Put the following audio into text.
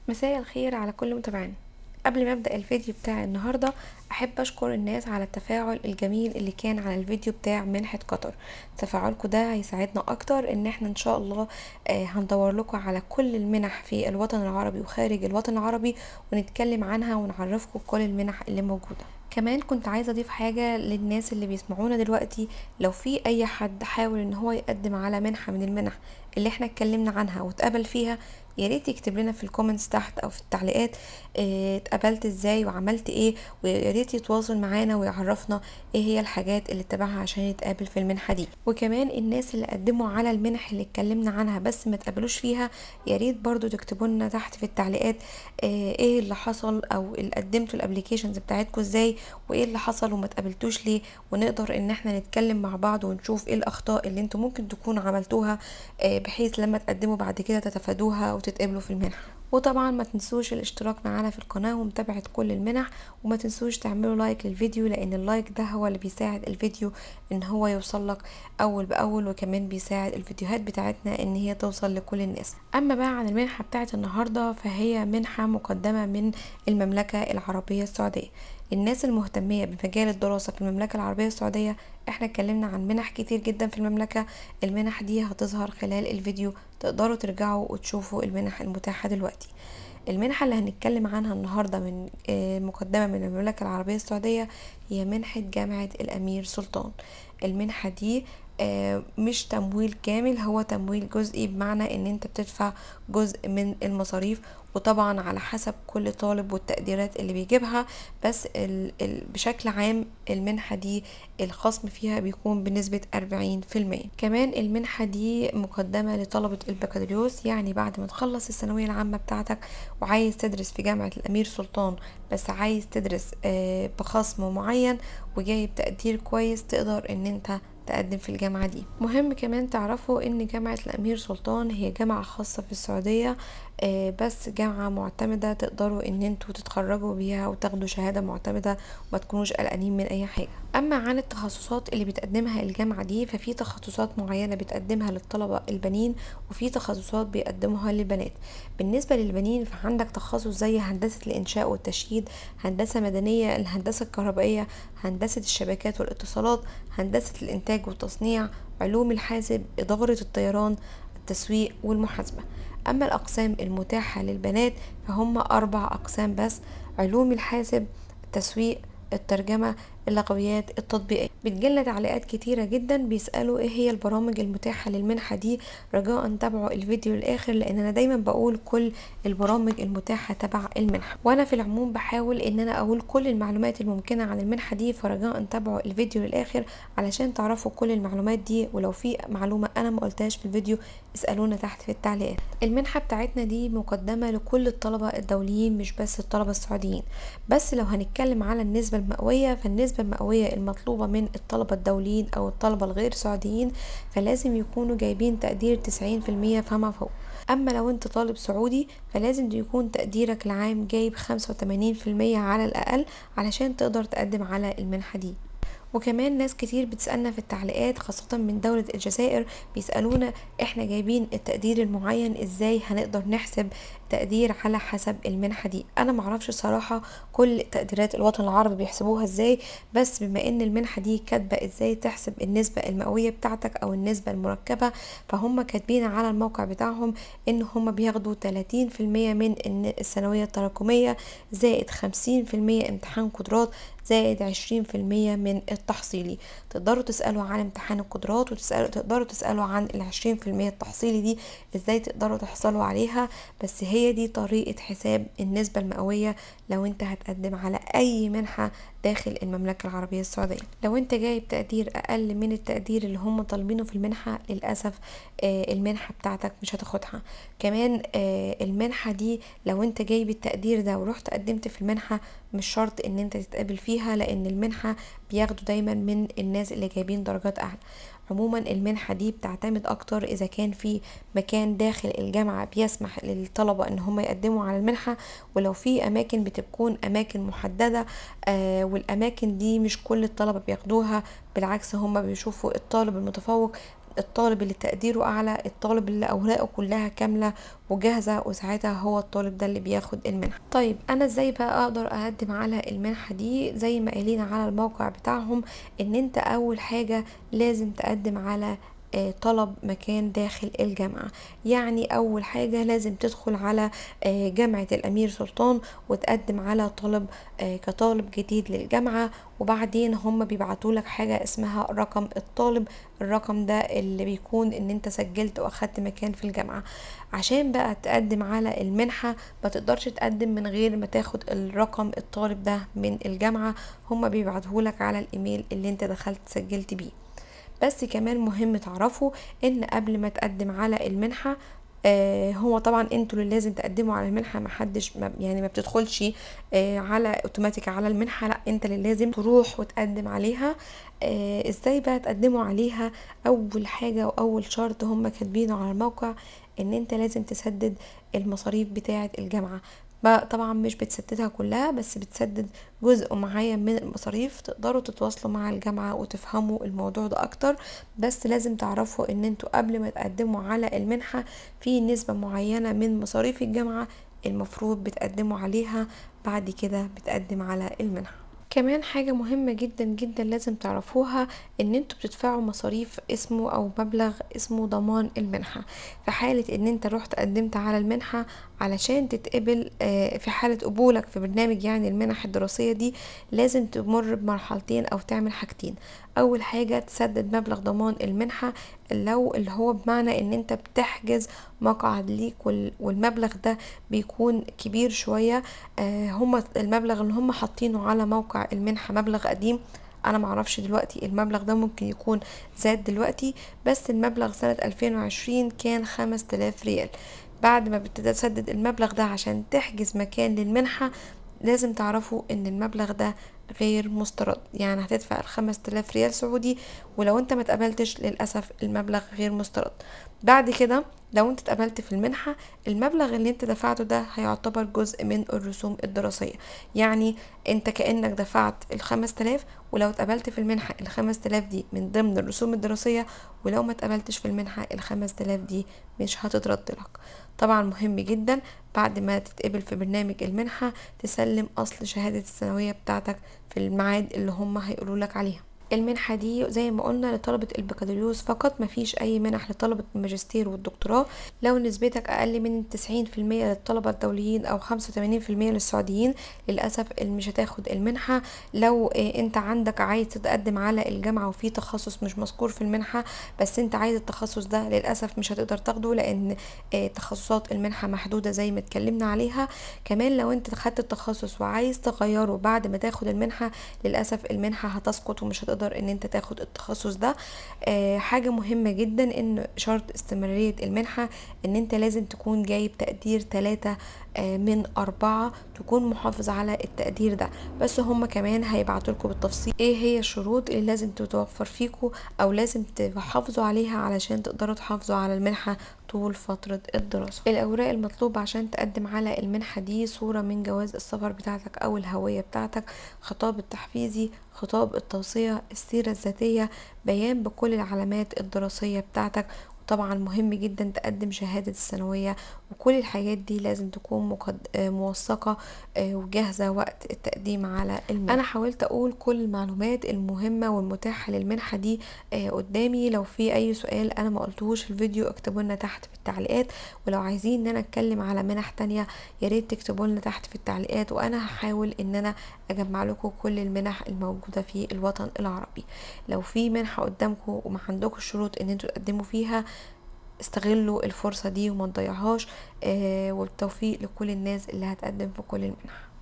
مساء الخير على كل متابعينا قبل ما ابدا الفيديو بتاع النهارده احب اشكر الناس على التفاعل الجميل اللي كان على الفيديو بتاع منحه قطر تفاعلكم ده هيساعدنا اكتر ان احنا ان شاء الله آه، هندور لكم على كل المنح في الوطن العربي وخارج الوطن العربي ونتكلم عنها ونعرفكم كل المنح اللي موجوده كمان كنت عايزه اضيف حاجه للناس اللي بيسمعونا دلوقتي لو في اي حد حاول ان هو يقدم على منحه من المنح اللي احنا اتكلمنا عنها واتقبل فيها يا ريت يكتب لنا في الكومنتس تحت او في التعليقات اه، اتقبلت ازاي وعملت ايه ويا ريت يتواصل معانا ويعرفنا ايه هي الحاجات اللي اتبعها عشان يتقابل في المنحه دي وكمان الناس اللي قدموا على المنح اللي اتكلمنا عنها بس ما اتقبلوش فيها يا ريت برضو تكتبوا لنا تحت في التعليقات اه، ايه اللي حصل او اللي قدمتوا الابليكيشنز بتاعتكم ازاي وايه اللي حصل وما اتقبلتوش ليه ونقدر ان احنا نتكلم مع بعض ونشوف ايه الاخطاء اللي انتوا ممكن تكونوا عملتوها اه، بحيث لما تقدموا بعد كده تتفادوها وتتقبلوا في المنحه وطبعا ما تنسوش الاشتراك معانا في القناة ومتابعة كل المنح وما تنسوش تعملوا لايك للفيديو لان اللايك ده هو اللي بيساعد الفيديو ان هو يوصل لك اول باول وكمان بيساعد الفيديوهات بتاعتنا ان هي توصل لكل الناس اما بقى عن المنحة بتاعت النهاردة فهي منحة مقدمة من المملكة العربية السعودية الناس المهتمية بمجال الدراسة في المملكة العربية السعودية احنا اتكلمنا عن منح كتير جدا في المملكة المنح دي هتظهر خلال الفيديو تقدروا ترجعوا وتشوفوا المنح المتاحة دلوقتي المنحة اللي هنتكلم عنها النهاردة من آه، مقدمة من المملكة العربية السعودية هي منحة جامعة الأمير سلطان المنحة دي آه، مش تمويل كامل هو تمويل جزئي بمعنى ان انت بتدفع جزء من المصاريف وطبعا على حسب كل طالب والتقديرات اللي بيجيبها بس ال ال بشكل عام المنحة دي الخصم فيها بيكون بنسبة 40% كمان المنحة دي مقدمة لطلبة البكالوريوس يعني بعد ما تخلص الثانوية العامة بتاعتك وعايز تدرس في جامعة الأمير سلطان بس عايز تدرس آه، بخصم معين وجايب تقدير كويس تقدر ان انت تقدم في الجامعة دي مهم كمان تعرفوا ان جامعة الامير سلطان هي جامعة خاصة في السعودية آه، بس جامعة معتمدة تقدروا ان انتوا تتخرجوا بيها وتاخدوا شهادة معتمدة وما تكونوش قلقانين من اي حاجة اما عن التخصصات اللي بتقدمها الجامعة دي ففي تخصصات معينة بتقدمها للطلبة البنين وفي تخصصات بيقدموها للبنات بالنسبة للبنين فعندك تخصص زي هندسة الانشاء والتشييد هندسة مدنية الهندسة الكهربائية هندسة الشبكات والاتصالات هندسة الانتاج والتصنيع علوم الحاسب إدارة الطيران التسويق والمحاسبة أما الأقسام المتاحة للبنات فهم أربع أقسام بس علوم الحاسب التسويق الترجمة اللغويات التطبيقية بتجيلنا تعليقات كتيرة جدا بيسألوا ايه هي البرامج المتاحة للمنحة دي رجاء تابعوا الفيديو للآخر لأن أنا دايما بقول كل البرامج المتاحة تبع المنحة وأنا في العموم بحاول إن أنا أقول كل المعلومات الممكنة عن المنحة دي فرجاء تابعوا الفيديو للآخر علشان تعرفوا كل المعلومات دي ولو في معلومة أنا ما قلتهاش في الفيديو اسألونا تحت في التعليقات المنحة بتاعتنا دي مقدمة لكل الطلبة الدوليين مش بس الطلبة السعوديين بس لو هنتكلم على النسبة المئوية فالنسبة المئوية المطلوبة من الطلبة الدوليين أو الطلبة الغير سعوديين فلازم يكونوا جايبين تقدير تسعين في المية فما فوق أما لو أنت طالب سعودي فلازم يكون تقديرك العام جايب خمسة وتمانين في المية على الأقل علشان تقدر تقدم على المنحة دي وكمان ناس كتير بتسألنا في التعليقات خاصة من دولة الجزائر بيسألونا احنا جايبين التقدير المعين ازاي هنقدر نحسب تقدير على حسب المنحة دي انا معرفش صراحة كل تقديرات الوطن العربي بيحسبوها ازاي بس بما ان المنحة دي كاتبة ازاي تحسب النسبة المئوية بتاعتك او النسبة المركبة فهم كاتبين على الموقع بتاعهم ان هم بياخدوا 30% من الثانوية التراكمية زائد 50% امتحان قدرات زائد عشرين في المية من التحصيلي تقدروا تسألوا عن امتحان القدرات وتسألوا تقدروا تسألوا عن العشرين في المية التحصيلي دي ازاي تقدروا تحصلوا عليها بس هي دي طريقة حساب النسبة المئوية لو انت هتقدم على اي منحة داخل المملكة العربية السعودية لو انت جايب تقدير اقل من التقدير اللي هم طالبينه في المنحة للأسف آه المنحة بتاعتك مش هتاخدها كمان آه المنحة دي لو انت جايب التقدير ده ورحت قدمت في المنحة مش شرط ان انت تتقابل فيها لان المنحة بياخدوا دايما من الناس اللي جايبين درجات اعلى عموما المنحة دي بتعتمد اكتر اذا كان في مكان داخل الجامعة بيسمح للطلبة ان هم يقدموا على المنحة ولو في اماكن بتكون اماكن محددة آه والاماكن دي مش كل الطلبة بياخدوها بالعكس هم بيشوفوا الطالب المتفوق الطالب اللي تقديره اعلى الطالب اللي اوراقه كلها كامله وجاهزه وساعتها هو الطالب ده اللي بياخد المنحه طيب انا ازاي بقى اقدر اقدم على المنحه دي زي ما قايلين على الموقع بتاعهم ان انت اول حاجه لازم تقدم على آه، طلب مكان داخل الجامعة يعني أول حاجة لازم تدخل على آه، جامعة الأمير سلطان وتقدم على طلب آه، كطالب جديد للجامعة وبعدين هم بيبعتوا لك حاجة اسمها رقم الطالب الرقم ده اللي بيكون ان انت سجلت واخدت مكان في الجامعة عشان بقى تقدم على المنحة ما تقدرش تقدم من غير ما تاخد الرقم الطالب ده من الجامعة هم بيبعتهولك على الايميل اللي انت دخلت سجلت بيه بس كمان مهم تعرفوا ان قبل ما تقدم على المنحة آه هو طبعا انتوا اللي لازم تقدموا على المنحه ما حدش ما يعني ما بتدخلش آه على اوتوماتيك على المنحه لا انت اللي لازم تروح وتقدم عليها آه ازاي بقى تقدموا عليها اول حاجه واول شرط هم كاتبينه على الموقع ان انت لازم تسدد المصاريف بتاعه الجامعه بقى طبعا مش بتسددها كلها بس بتسدد جزء معين من المصاريف تقدروا تتواصلوا مع الجامعة وتفهموا الموضوع ده اكتر بس لازم تعرفوا ان انتوا قبل ما تقدموا على المنحة في نسبة معينة من مصاريف الجامعة المفروض بتقدموا عليها بعد كده بتقدم على المنحة كمان حاجة مهمة جدا جدا لازم تعرفوها ان انتوا بتدفعوا مصاريف اسمه او مبلغ اسمه ضمان المنحة في حالة ان انت رحت قدمت على المنحة علشان تتقبل آه، في حالة قبولك في برنامج يعني المنح الدراسية دي لازم تمر بمرحلتين او تعمل حاجتين اول حاجة تسدد مبلغ ضمان المنحة لو اللي هو بمعنى ان انت بتحجز مقعد ليك والمبلغ ده بيكون كبير شوية آه، هما المبلغ اللي هم حاطينه على موقع المنحة مبلغ قديم انا معرفش دلوقتي المبلغ ده ممكن يكون زاد دلوقتي بس المبلغ سنة 2020 كان 5000 ريال بعد ما بتسدد المبلغ ده عشان تحجز مكان للمنحة لازم تعرفوا ان المبلغ ده غير مسترد يعني هتدفع الخمس تلاف ريال سعودي ولو انت ما تقبلتش للأسف المبلغ غير مسترد بعد كده لو انت اتقبلت في المنحة المبلغ اللي انت دفعته ده هيعتبر جزء من الرسوم الدراسية يعني انت كأنك دفعت الخمس تلاف ولو اتقبلت في المنحة الخمس تلاف دي من ضمن الرسوم الدراسية ولو ما اتقبلتش في المنحة الخمس تلاف دي مش هتترد لك طبعا مهم جدا بعد ما تتقبل في برنامج المنحة تسلم أصل شهادة الثانوية بتاعتك في الميعاد اللي هم هيقولوا لك عليها المنحة دي زي ما قلنا لطلبة البكالوريوس فقط مفيش أي منح لطلبة الماجستير والدكتوراه لو نسبتك أقل من تسعين في المية للطلبة الدوليين أو خمسة وتمانين في المية للسعوديين للأسف مش هتاخد المنحة لو أنت عندك عايز تتقدم على الجامعة وفي تخصص مش مذكور في المنحة بس أنت عايز التخصص ده للأسف مش هتقدر تاخده لأن تخصصات المنحة محدودة زي ما اتكلمنا عليها كمان لو أنت خدت التخصص وعايز تغيره بعد ما تاخد المنحة للأسف المنحة هتسقط ومش هتقدر تقدر ان انت تاخد التخصص ده آه حاجة مهمة جدا ان شرط استمرارية المنحة ان انت لازم تكون جايب تقدير تلاتة آه من أربعة تكون محافظ على التقدير ده بس هما كمان هيبعتوا لكم بالتفصيل ايه هي الشروط اللي لازم تتوفر فيكم او لازم تحافظوا عليها علشان تقدروا تحافظوا على المنحة طول فترة الدراسة الأوراق المطلوبة عشان تقدم على المنحة دي صورة من جواز السفر بتاعتك أو الهوية بتاعتك خطاب التحفيزي خطاب التوصية السيرة الذاتية بيان بكل العلامات الدراسية بتاعتك طبعا مهم جدا تقدم شهادة الثانوية وكل الحاجات دي لازم تكون مقد... موثقة وجاهزة وقت التقديم على المنحة أنا حاولت أقول كل المعلومات المهمة والمتاحة للمنحة دي قدامي لو في أي سؤال أنا ما قلتهوش في الفيديو اكتبوا لنا تحت في التعليقات ولو عايزين ان انا اتكلم على منح تانية ياريت تكتبوا لنا تحت في التعليقات وانا هحاول ان انا اجمع لكم كل المنح الموجودة في الوطن العربي لو في منحة قدامكم وما عندكم شروط ان انتوا تقدموا فيها استغلوا الفرصة دي وما تضيعهاش آه والتوفيق لكل الناس اللي هتقدم في كل المنح